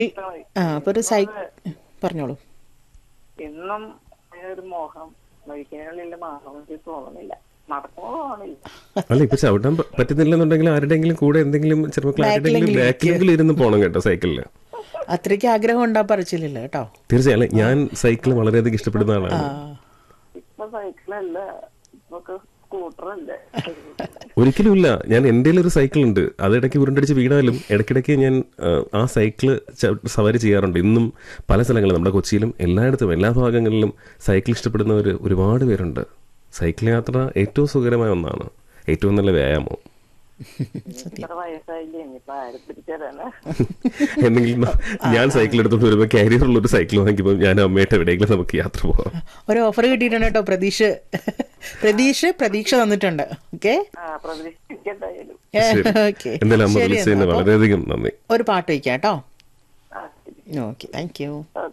ഇഷ്ടമായി ആ അപ്പൊ ഒരു സൈ പറഞ്ഞോളൂ ഇന്നും ഒരു മോഹം വഴിക്കാനുള്ള മോഹം എനിക്ക് തോന്നുന്നില്ല നടക്കുമോ തോന്നുന്നില്ല അല്ല ഇപ്പൊ ചവിട്ടാൻ പ- പറ്റുന്നില്ലെന്നുണ്ടെങ്കിൽ ആരുടെങ്കിലും കൂടെ എന്തെങ്കിലും ചിലപ്പോൾ ആരുടെങ്കിലും ബാക്കിലെങ്കിലും ബാക്കിലെങ്കിലും ഇരുന്ന് പോകണം കേട്ടോ സൈക്കിളില് അത്രയ്ക്ക് ആഗ്രഹം ഉണ്ടാ പറച്ചിലില്ല കേട്ടോ തീർച്ചയായും അല്ല, ഞാൻ സൈക്കിൾ വളരെയധികം ഇഷ്ടപ്പെടുന്ന ആളാണ് ഇപ്പൊ സൈക്കിളല്ല ഇപ്പൊക്കെ സ്കൂട്ടറല്ലേ ഒരിക്കലും ഇല്ല ഞാൻ എൻ്റെ ഒരു സൈക്കിൾ ഉണ്ട് അത് ഇടയ്ക്ക് ഉരുണ്ടടിച്ച് വീണാലും ഇടയ്ക്കിടയ്ക്ക് ഞാൻ ആ, ആ സൈക്കിള് ച- സവാരി ചെയ്യാറുണ്ട് ഇന്നും പല സ്ഥലങ്ങളിലും നമ്മുടെ കൊച്ചിയിലും എല്ലായിടത്തും എല്ലാ ഭാഗങ്ങളിലും സൈക്കിൾ ഇഷ്ടപ്പെടുന്നവർ ഒരുപാട് പേരുണ്ട് സൈക്കിൾ യാത്ര ഏറ്റവും സുഖകരമായ ഒന്നാണ് ഏറ്റവും നല്ല വ്യായാമം ഇത്ര വയസ്സായില്ലേ ഇനിയിപ്പൊ ആര് പിടിച്ചതാണ് എന്തെങ്കിലും ഞാൻ സൈക്കിൾ എടുത്തോണ്ട് വരുമ്പോൾ കാരിയറുള്ള ഒരു സൈക്കിൾ വാങ്ങിക്കുമ്പോൾ ഞാൻ അമ്മയായിട്ട് എവിടെയെങ്കിലും നമുക്ക് യാത്ര പോകാം ഒരു ഓഫർ കിട്ടിയിട്ടുണ്ട് കേട്ടോ പ്രതീക്ഷ പ്രതീക്ഷ പ്രതീക്ഷ തന്നിട്ടുണ്ട് ഓക്കെ ആ പ്രതീക്ഷിക്കണ്ടായാലും ശരി. ഓക്കെ എന്തായാലും അമ്മ വിളിച്ചതിന് വളരെയധികം നന്ദി ഒരു പാട്ട് വയ്ക്കാം കേട്ടോ ആ ശരി ഓക്കെ താങ്ക് യു ഓക്കെ